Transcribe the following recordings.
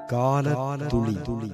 கால துளி துளி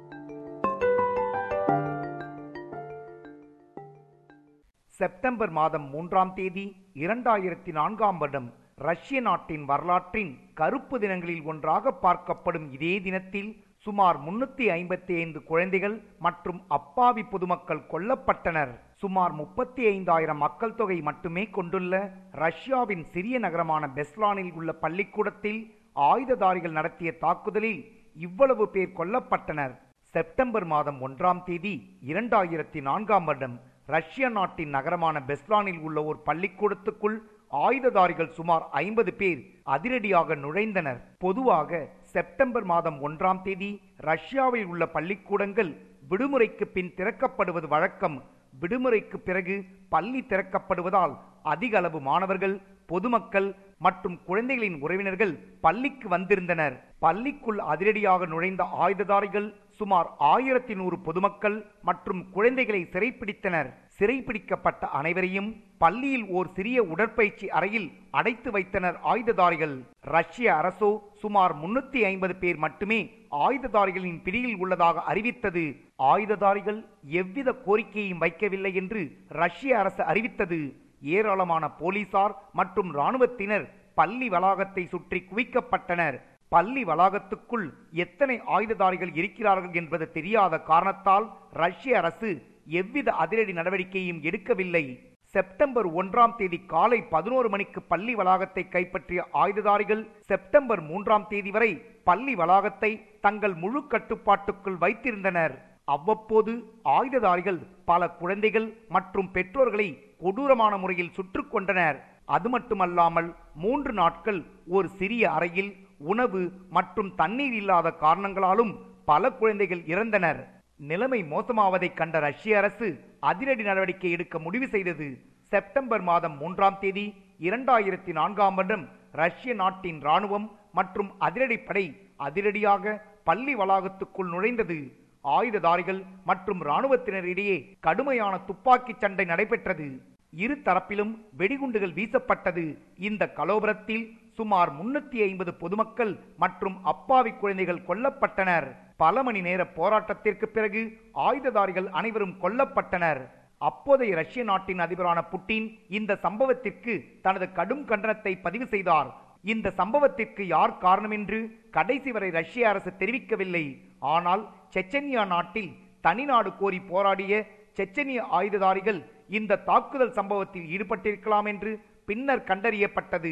செப்டம்பர் மாதம் மூன்றாம் தேதி இரண்டாயிரத்தி நான்காம் வருடம் ரஷ்ய நாட்டின் வரலாற்றின் கருப்பு தினங்களில் ஒன்றாக பார்க்கப்படும் இதே தினத்தில் சுமார் முன்னூத்தி ஐம்பத்தி ஐந்து குழந்தைகள் மற்றும் அப்பாவி பொதுமக்கள் கொல்லப்பட்டனர் சுமார் முப்பத்தி ஐந்தாயிரம் மக்கள் தொகை மட்டுமே கொண்டுள்ள ரஷ்யாவின் சிறிய நகரமான பெஸ்லானில் உள்ள பள்ளிக்கூடத்தில் ஆயுததாரிகள் நடத்திய தாக்குதலில் இவ்வளவு பேர் கொல்லப்பட்டனர் செப்டம்பர் மாதம் ஒன்றாம் தேதி இரண்டாயிரத்தி நான்காம் வருடம் ரஷ்ய நாட்டின் நகரமான பெஸ்லானில் உள்ள ஒரு பள்ளிக்கூடத்துக்குள் ஆயுததாரிகள் சுமார் ஐம்பது பேர் அதிரடியாக நுழைந்தனர் பொதுவாக செப்டம்பர் மாதம் ஒன்றாம் தேதி ரஷ்யாவில் உள்ள பள்ளிக்கூடங்கள் விடுமுறைக்கு பின் திறக்கப்படுவது வழக்கம் விடுமுறைக்கு பிறகு பள்ளி திறக்கப்படுவதால் அதிக அளவு மாணவர்கள் பொதுமக்கள் மற்றும் குழந்தைகளின் உறவினர்கள் பள்ளிக்கு வந்திருந்தனர் பள்ளிக்குள் அதிரடியாக நுழைந்த ஆயுததாரிகள் சுமார் ஆயிரத்தி நூறு பொதுமக்கள் மற்றும் குழந்தைகளை சிறைப்பிடித்தனர் சிறைப்பிடிக்கப்பட்ட அனைவரையும் பள்ளியில் ஓர் சிறிய உடற்பயிற்சி அறையில் அடைத்து வைத்தனர் ஆயுததாரிகள் ரஷ்ய அரசோ சுமார் முன்னூத்தி ஐம்பது பேர் மட்டுமே ஆயுததாரிகளின் பிடியில் உள்ளதாக அறிவித்தது ஆயுததாரிகள் எவ்வித கோரிக்கையும் வைக்கவில்லை என்று ரஷ்ய அரசு அறிவித்தது ஏராளமான போலீசார் மற்றும் இராணுவத்தினர் பள்ளி வளாகத்தை சுற்றி குவிக்கப்பட்டனர் பள்ளி வளாகத்துக்குள் எத்தனை ஆயுததாரிகள் இருக்கிறார்கள் என்பது தெரியாத காரணத்தால் ரஷ்ய அரசு எவ்வித அதிரடி நடவடிக்கையும் எடுக்கவில்லை செப்டம்பர் ஒன்றாம் தேதி காலை பதினோரு மணிக்கு பள்ளி வளாகத்தை கைப்பற்றிய ஆயுததாரிகள் செப்டம்பர் மூன்றாம் தேதி வரை பள்ளி வளாகத்தை தங்கள் முழு கட்டுப்பாட்டுக்குள் வைத்திருந்தனர் அவ்வப்போது ஆயுததாரிகள் பல குழந்தைகள் மற்றும் பெற்றோர்களை கொடூரமான முறையில் சுட்டுக் கொண்டனர் அது மட்டுமல்லாமல் மூன்று நாட்கள் ஒரு சிறிய அறையில் உணவு மற்றும் தண்ணீர் இல்லாத காரணங்களாலும் பல குழந்தைகள் இறந்தனர் நிலைமை மோசமாவதைக் கண்ட ரஷ்ய அரசு அதிரடி நடவடிக்கை எடுக்க முடிவு செய்தது செப்டம்பர் மாதம் மூன்றாம் தேதி இரண்டாயிரத்தி நான்காம் வருடம் ரஷ்ய நாட்டின் ராணுவம் மற்றும் அதிரடிப்படை அதிரடியாக பள்ளி வளாகத்துக்குள் நுழைந்தது ஆயுததாரிகள் மற்றும் இராணுவத்தினரிடையே கடுமையான துப்பாக்கிச் சண்டை நடைபெற்றது இரு தரப்பிலும் வெடிகுண்டுகள் வீசப்பட்டது இந்த கலோபரத்தில் சுமார் முன்னூத்தி ஐம்பது பொதுமக்கள் மற்றும் அப்பாவி குழந்தைகள் கொல்லப்பட்டனர் பல மணி நேர போராட்டத்திற்கு பிறகு ஆயுததாரிகள் அனைவரும் கொல்லப்பட்டனர் அப்போதைய ரஷ்ய நாட்டின் அதிபரான புட்டின் இந்த சம்பவத்திற்கு தனது கடும் கண்டனத்தை பதிவு செய்தார் இந்த சம்பவத்திற்கு யார் காரணம் என்று கடைசி வரை ரஷ்ய அரசு தெரிவிக்கவில்லை ஆனால் செச்சனியா நாட்டில் தனிநாடு கோரி போராடிய செச்சனிய ஆயுததாரிகள் இந்த தாக்குதல் சம்பவத்தில் ஈடுபட்டிருக்கலாம் என்று பின்னர் கண்டறியப்பட்டது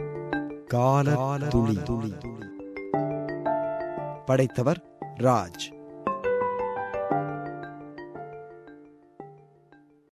கால துளி துளி படைத்தவர் ராஜ்